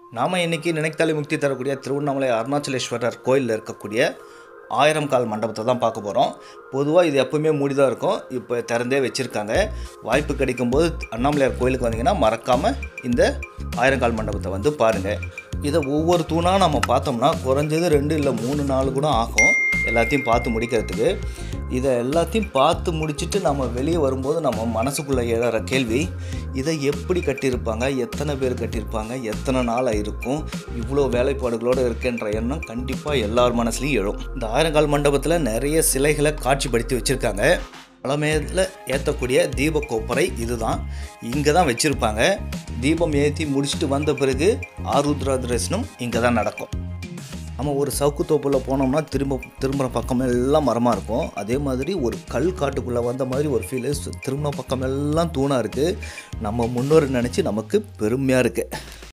நாம் இன்றைக்கி நினைத்தாலே முக்தி தரக்கூடிய திருவண்ணாமலை அருணாச்சலேஸ்வரர் கோயிலில் இருக்கக்கூடிய ஆயிரம் கால் மண்டபத்தை தான் பார்க்க போகிறோம் பொதுவாக இது எப்பவுமே மூடி தான் இருக்கும் இப்போ திறந்தே வச்சுருக்காங்க வாய்ப்பு கிடைக்கும்போது அண்ணாமலையார் கோயிலுக்கு வந்தீங்கன்னா மறக்காமல் இந்த ஆயிரங்கால் மண்டபத்தை வந்து பாருங்கள் இதை ஒவ்வொரு தூணாக நம்ம பார்த்தோம்னா குறைஞ்சது ரெண்டு இல்லை மூணு நாள் கூட ஆகும் எல்லாத்தையும் பார்த்து முடிக்கிறதுக்கு இதை எல்லாத்தையும் பார்த்து முடிச்சுட்டு நம்ம வெளியே வரும்போது நம்ம மனசுக்குள்ளே எழற கேள்வி இதை எப்படி கட்டியிருப்பாங்க எத்தனை பேர் கட்டியிருப்பாங்க எத்தனை நாள் இருக்கும் இவ்வளோ வேலைப்பாடுகளோடு இருக்குன்ற எண்ணம் கண்டிப்பாக எல்லார் மனசுலையும் எழும் இந்த ஆயிரங்கால் மண்டபத்தில் நிறைய சிலைகளை காட்சிப்படுத்தி வச்சுருக்காங்க பழமேல ஏற்றக்கூடிய தீப கோப்பரை இதுதான் இங்கே தான் வச்சுருப்பாங்க தீபம் ஏற்றி முடிச்சுட்டு வந்த பிறகு ஆருத்ரா தரிசனம் இங்கே தான் நடக்கும் நம்ம ஒரு சவுக்கு தோப்பில் போனோம்னா திரும்ப திரும்புகிற பக்கம் எல்லாம் மரமாக இருக்கும் அதே மாதிரி ஒரு கல் காட்டுக்குள்ளே வந்த மாதிரி ஒரு ஃபீலு திரும்பின பக்கம் எல்லாம் தூணாக இருக்குது நம்ம முன்னோர் நினச்சி நமக்கு பெருமையாக இருக்குது